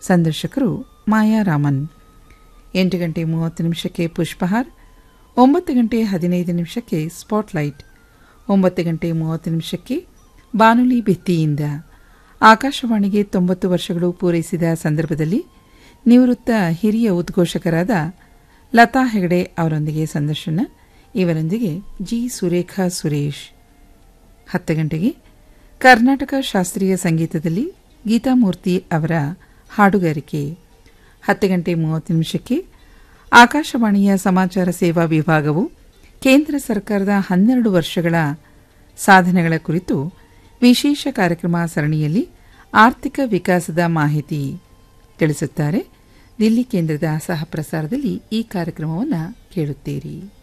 ಸಂದರ್ಶಕರು ಮಾಯಾ ರಾಮನ್ ಎಂಟು ಗಂಟೆ ಮೂವತ್ತು ನಿಮಿಷಕ್ಕೆ ಪುಷ್ಪಹಾರ್ ಒಂಬತ್ತು ಗಂಟೆ ಹದಿನೈದು ನಿಮಿಷಕ್ಕೆ ಸ್ಪಾಟ್ಲೈಟ್ ಒಂಬತ್ತು ಗಂಟೆ ಮೂವತ್ತು ನಿಮಿಷಕ್ಕೆ ಬಾನುಲಿ ಭಿತ್ತಿಯಿಂದ ಆಕಾಶವಾಣಿಗೆ ತೊಂಬತ್ತು ವರ್ಷಗಳು ಪೂರೈಸಿದ ಸಂದರ್ಭದಲ್ಲಿ ನಿವೃತ್ತ ಹಿರಿಯ ಉದ್ಘೋಷಕರಾದ ಲತಾ ಹೆಗಡೆ ಅವರೊಂದಿಗೆ ಸಂದರ್ಶನ ಇವರೊಂದಿಗೆ ಜಿ ಸುರೇಖಾ ಸುರೇಶ್ ಹತ್ತು ಗಂಟೆಗೆ ಕರ್ನಾಟಕ ಶಾಸ್ತ್ರೀಯ ಸಂಗೀತದಲ್ಲಿ ಗೀತಾಮೂರ್ತಿ ಅವರ ಹಾಡುಗಾರಿಕೆ ಹತ್ತು ಗಂಟೆ ಮೂವತ್ತು ನಿಮಿಷಕ್ಕೆ ಆಕಾಶವಾಣಿಯ ಸಮಾಚಾರ ಸೇವಾ ವಿಭಾಗವು ಕೇಂದ್ರ ಸರ್ಕಾರದ ಹನ್ನೆರಡು ವರ್ಷಗಳ ಸಾಧನೆಗಳ ಕುರಿತು ವಿಶೇಷ ಕಾರ್ಯಕ್ರಮ ಸರಣಿಯಲ್ಲಿ ಆರ್ಥಿಕ ವಿಕಾಸದ ಮಾಹಿತಿ ತಿಳಿಸುತ್ತಾರೆ ದಿಲ್ಲಿ ಕೇಂದ್ರದ ಸಹ ಪ್ರಸಾರದಲ್ಲಿ ಈ ಕಾರ್ಯಕ್ರಮವನ್ನು ಕೇಳುತ್ತೀರಿ